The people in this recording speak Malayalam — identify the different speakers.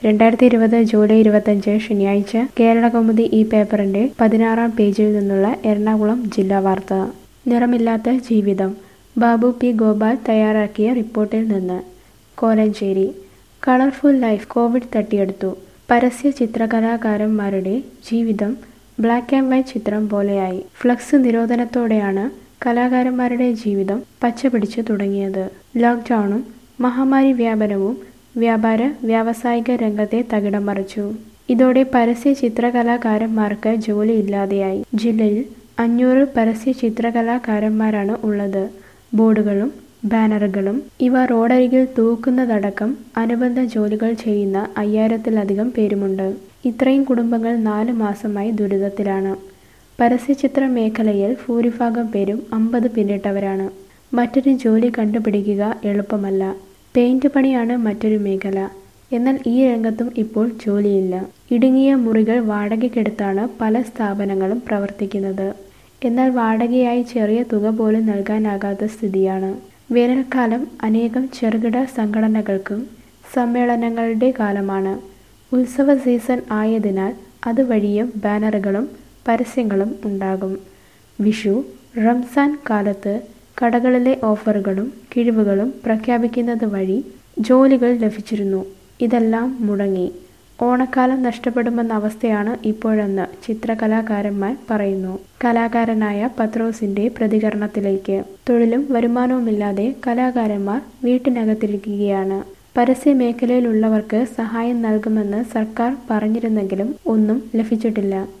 Speaker 1: രണ്ടായിരത്തി ഇരുപത് ജൂലൈ ഇരുപത്തഞ്ച് ശനിയാഴ്ച കേരളകൗമുദി ഈ പേപ്പറിന്റെ പതിനാറാം പേജിൽ നിന്നുള്ള എറണാകുളം ജില്ലാ വാർത്ത നിറമില്ലാത്ത ജീവിതം ബാബു പി ഗോപാൽ തയ്യാറാക്കിയ റിപ്പോർട്ടിൽ നിന്ന് കോലഞ്ചേരി കളർഫുൾ ലൈഫ് കോവിഡ് തട്ടിയെടുത്തു പരസ്യ ചിത്രകലാകാരന്മാരുടെ ജീവിതം ബ്ലാക്ക് ആൻഡ് വൈറ്റ് ചിത്രം പോലെയായി ഫ്ലക്സ് നിരോധനത്തോടെയാണ് കലാകാരന്മാരുടെ ജീവിതം പച്ചപിടിച്ചു തുടങ്ങിയത് ലോക്ക്ഡൗണും മഹാമാരി വ്യാപനവും വ്യാപാര വ്യാവസായിക രംഗത്തെ തകിടം മറിച്ചു ഇതോടെ പരസ്യ ചിത്രകലാകാരന്മാർക്ക് ജോലി ഇല്ലാതെയായി ജില്ലയിൽ അഞ്ഞൂറ് പരസ്യ ചിത്രകലാകാരന്മാരാണ് ഉള്ളത് ബോർഡുകളും ബാനറുകളും ഇവ റോഡരികിൽ തൂക്കുന്നതടക്കം അനുബന്ധ ജോലികൾ ചെയ്യുന്ന അയ്യായിരത്തിലധികം പേരുമുണ്ട് ഇത്രയും കുടുംബങ്ങൾ നാല് മാസമായി ദുരിതത്തിലാണ് പരസ്യചിത്ര മേഖലയിൽ ഭൂരിഭാഗം പേരും അമ്പത് പിന്നിട്ടവരാണ് മറ്റൊരു ജോലി കണ്ടുപിടിക്കുക എളുപ്പമല്ല പെയിന്റ് പണിയാണ് മറ്റൊരു മേഖല എന്നാൽ ഈ രംഗത്തും ഇപ്പോൾ ജോലിയില്ല ഇടുങ്ങിയ മുറികൾ വാടകയ്ക്കെടുത്താണ് പല സ്ഥാപനങ്ങളും പ്രവർത്തിക്കുന്നത് എന്നാൽ വാടകയായി ചെറിയ തുക പോലും നൽകാനാകാത്ത സ്ഥിതിയാണ് വേനൽക്കാലം അനേകം ചെറുകിട സംഘടനകൾക്കും സമ്മേളനങ്ങളുടെ കാലമാണ് ഉത്സവ സീസൺ ആയതിനാൽ അതുവഴിയും ബാനറുകളും പരസ്യങ്ങളും ഉണ്ടാകും വിഷു റംസാൻ കാലത്ത് കടകളിലെ ഓഫറുകളും കിഴിവുകളും പ്രഖ്യാപിക്കുന്നത് വഴി ജോലികൾ ലഭിച്ചിരുന്നു ഇതെല്ലാം മുടങ്ങി ഓണക്കാലം നഷ്ടപ്പെടുമെന്ന അവസ്ഥയാണ് ഇപ്പോഴെന്ന് ചിത്രകലാകാരന്മാർ പറയുന്നു കലാകാരനായ പത്രോസിന്റെ പ്രതികരണത്തിലേക്ക് തൊഴിലും വരുമാനവുമില്ലാതെ കലാകാരന്മാർ വീട്ടിനകത്തിരിക്കുകയാണ് പരസ്യ മേഖലയിലുള്ളവർക്ക് സഹായം നൽകുമെന്ന് സർക്കാർ പറഞ്ഞിരുന്നെങ്കിലും ഒന്നും ലഭിച്ചിട്ടില്ല